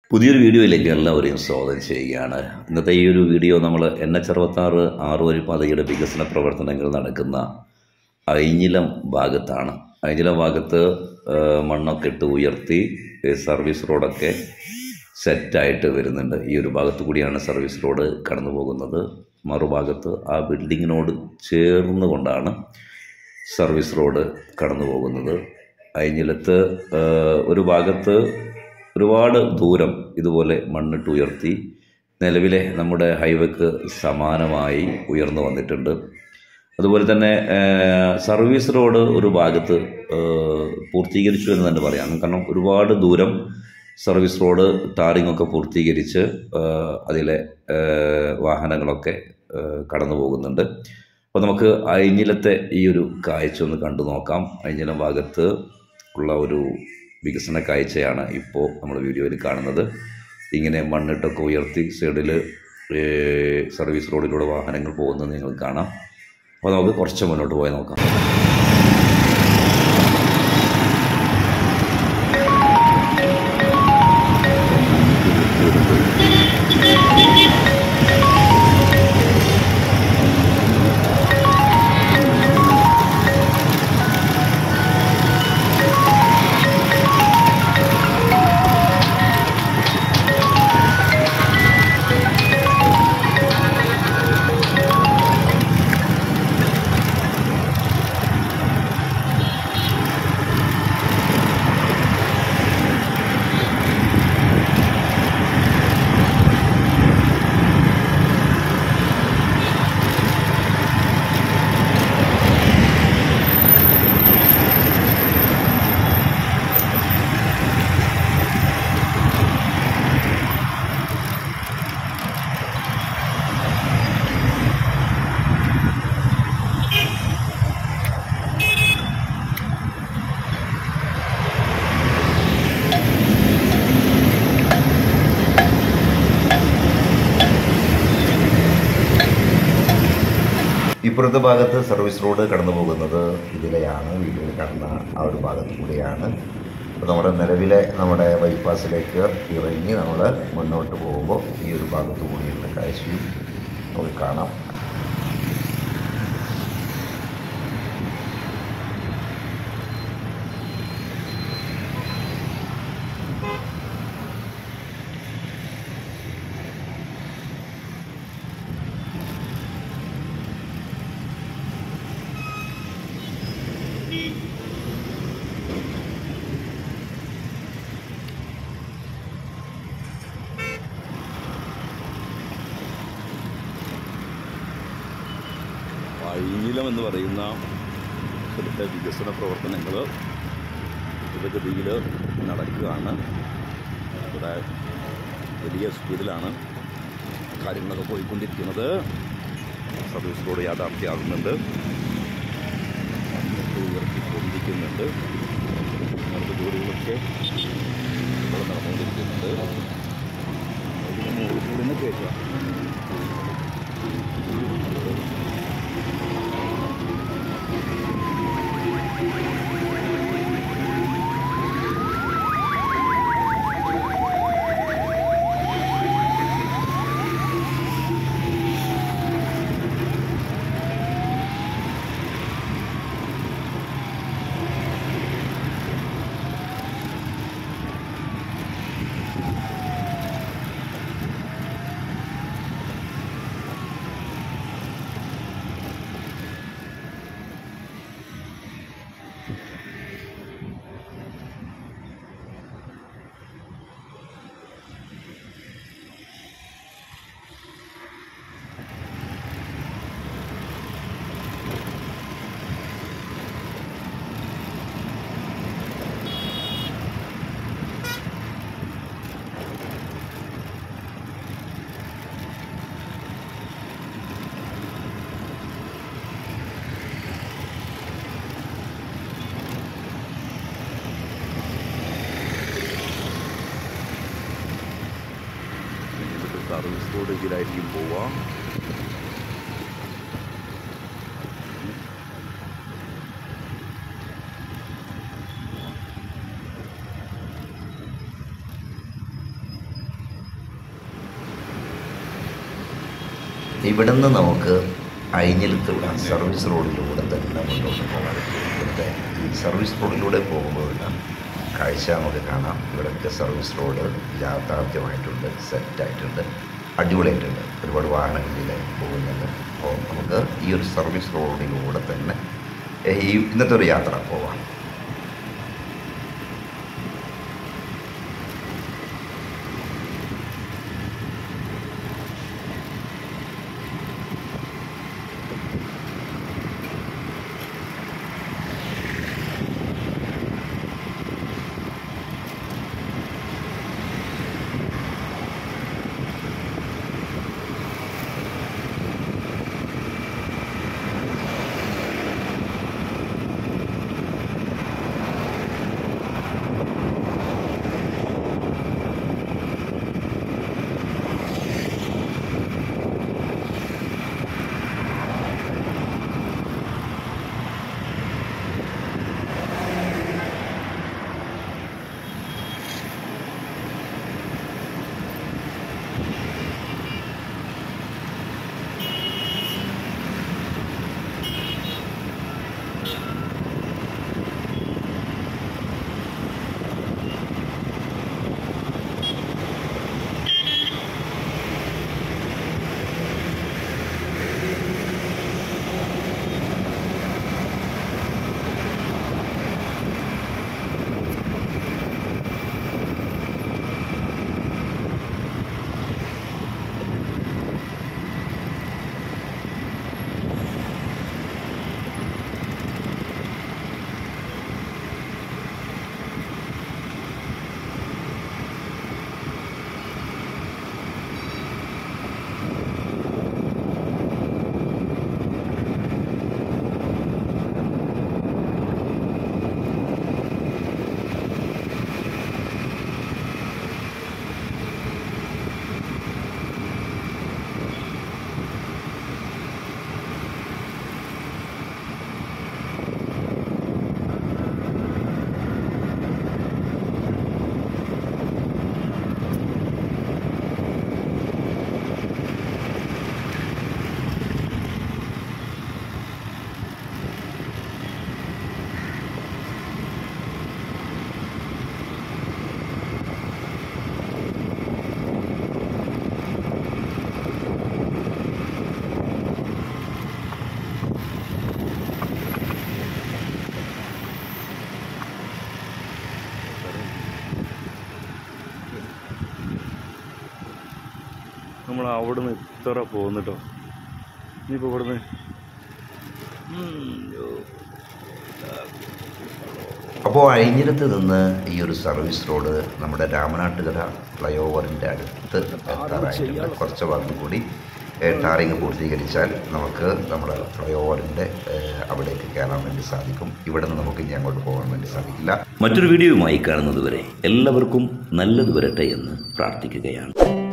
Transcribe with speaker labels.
Speaker 1: പുതിയൊരു വീഡിയോയിലേക്ക് എല്ലാവരെയും സ്വാഗതം ചെയ്യുകയാണ് ഇന്നത്തെ ഈ ഒരു വീഡിയോ നമ്മൾ എൻ എച്ച് അറുപത്താറ് ആറുവരി പാതയുടെ വികസന പ്രവർത്തനങ്ങൾ നടക്കുന്ന ഐഞ്ഞിലം ഭാഗത്താണ് ഐഞ്ഞിലം ഭാഗത്ത് ആ, മണ്ണൊക്കെ ഇട്ട് ഉയർത്തി ഏ, സർവീസ് റോഡൊക്കെ സെറ്റായിട്ട് വരുന്നുണ്ട് ഈ ഒരു ഭാഗത്തു കൂടിയാണ് സർവീസ് റോഡ് കടന്നു പോകുന്നത് മറുഭാഗത്ത് ആ ബിൽഡിങ്ങിനോട് ചേർന്ന് കൊണ്ടാണ് സർവീസ് റോഡ് കടന്നു പോകുന്നത് അയഞ്ഞിലത്ത് ആ, ഒരു ഭാഗത്ത് ഒരുപാട് ദൂരം ഇതുപോലെ മണ്ണിട്ട് ഉയർത്തി നിലവിലെ നമ്മുടെ ഹൈവേക്ക് സമാനമായി ഉയർന്നു വന്നിട്ടുണ്ട് അതുപോലെ തന്നെ ആ, സർവീസ് റോഡ് ഒരു ഭാഗത്ത് ആ, പൂർത്തീകരിച്ചു എന്ന് തന്നെ പറയാം കാരണം ഒരുപാട് ദൂരം സർവീസ് റോഡ് ടാറിംഗ് ഒക്കെ പൂർത്തീകരിച്ച് ആ, അതിലെ ആ, വാഹനങ്ങളൊക്കെ ആ, കടന്നു പോകുന്നുണ്ട് അപ്പോൾ നമുക്ക് അയഞ്ഞിലത്തെ ഈ ഒരു കാഴ്ച ഒന്ന് കണ്ടു നോക്കാം അയഞ്ഞിലം ഭാഗത്ത് ഉള്ള ഒരു വികസന കാഴ്ചയാണ് ഇപ്പോൾ നമ്മൾ വീഡിയോയിൽ കാണുന്നത് ഇങ്ങനെ മണ്ണിട്ടൊക്കെ ഉയർത്തി സൈഡിൽ സർവീസ് റോഡിലൂടെ വാഹനങ്ങൾ പോകുന്നത് നിങ്ങൾക്ക് കാണാം അപ്പോൾ നമുക്ക് കുറച്ച് മുന്നോട്ട് പോയി നോക്കാം
Speaker 2: ഇപ്പുറത്തെ ഭാഗത്ത് സർവീസ് റോഡ് കടന്നു പോകുന്നത് ഇതിലെയാണ് വീഡിയോയിൽ കാണുന്ന ആ ഒരു ഭാഗത്ത് കൂടിയാണ് അപ്പോൾ നമ്മുടെ നിലവിലെ നമ്മുടെ ബൈപ്പാസിലേക്ക് ഇറങ്ങി നമ്മൾ മുന്നോട്ട് പോകുമ്പോൾ ഈ ഒരു ഭാഗത്ത് കൂടിയുള്ള കാഴ്ചയും നമുക്ക് കാണാം
Speaker 1: അഴിഞ്ഞിലം എന്ന് പറയുന്ന സ്ഥലത്തെ വികസന പ്രവർത്തനങ്ങൾ ദ്രുതഗതിയിൽ നടക്കുകയാണ് ഇവിടെ വലിയ സ്പീഡിലാണ് കാര്യങ്ങളൊക്കെ പോയിക്കൊണ്ടിരിക്കുന്നത് സർവീസ് റോഡ് യാഥാർത്ഥ്യമാകുന്നുണ്ട് മണ്ണിട്ട് ഉയർത്തിക്കൊണ്ടിരിക്കുന്നുണ്ട് അങ്ങനത്തെ ജോലികളൊക്കെ ഇവിടെ നടന്നുകൊണ്ടിരിക്കുന്നുണ്ട് അതിന് മുകളിൽ കൂടി നിന്ന് കയറ്റുക സർവീസ് റോഡ് ഇതിലായിരിക്കും പോവുക
Speaker 2: ഇവിടുന്ന് നമുക്ക് അഴിഞ്ഞിലത്തുള്ള സർവീസ് റോഡിലൂടെ തന്നെ മുന്നോട്ട് പോകാൻ ഇവിടുത്തെ ഈ സർവീസ് റോഡിലൂടെ പോകുമ്പോഴുള്ള കാഴ്ച നമുക്ക് കാണാം ഇവിടുത്തെ സർവീസ് റോഡ് യാഥാർത്ഥ്യമായിട്ടുണ്ട് സെറ്റായിട്ടുണ്ട് അടിപൊളിയായിട്ടുണ്ട് ഒരുപാട് വാഹനങ്ങൾ ഇതിലേക്ക് പോകുന്നുണ്ട് അപ്പോൾ നമുക്ക് ഈ ഒരു സർവീസ് റോഡിലൂടെ തന്നെ ഏഹ്, ഈ ഇന്നത്തെ ഒരു യാത്ര പോവാം
Speaker 3: നമ്മൾ അവിടുന്ന് ഇത്ര പോകുന്നുട്ടോ ഇനിയിപ്പോൾ ഇവിടുന്ന്
Speaker 2: അപ്പോൾ അഴിഞ്ഞിടത്ത് നിന്ന് ഈ ഒരു സർവീസ് റോഡ് നമ്മുടെ രാമനാട്ടുകര ഫ്ലൈ ഓവറിൻ്റെ അടുത്ത് എത്താറായിട്ടുണ്ട് കുറച്ച് ഭാഗം കൂടി ടാറിങ് പൂർത്തീകരിച്ചാൽ നമുക്ക് നമ്മുടെ ഫ്ലൈ ഓവറിൻ്റെ അവിടേക്ക് കയറാൻ വേണ്ടി സാധിക്കും ഇവിടെ നിന്ന് നമുക്ക് ഇനി അങ്ങോട്ട് പോകാൻ വേണ്ടി സാധിക്കില്ല
Speaker 1: മറ്റൊരു വീഡിയോയുമായി കാണുന്നതുവരെ എല്ലാവർക്കും നല്ലത് വരട്ടെ എന്ന് പ്രാർത്ഥിക്കുകയാണ്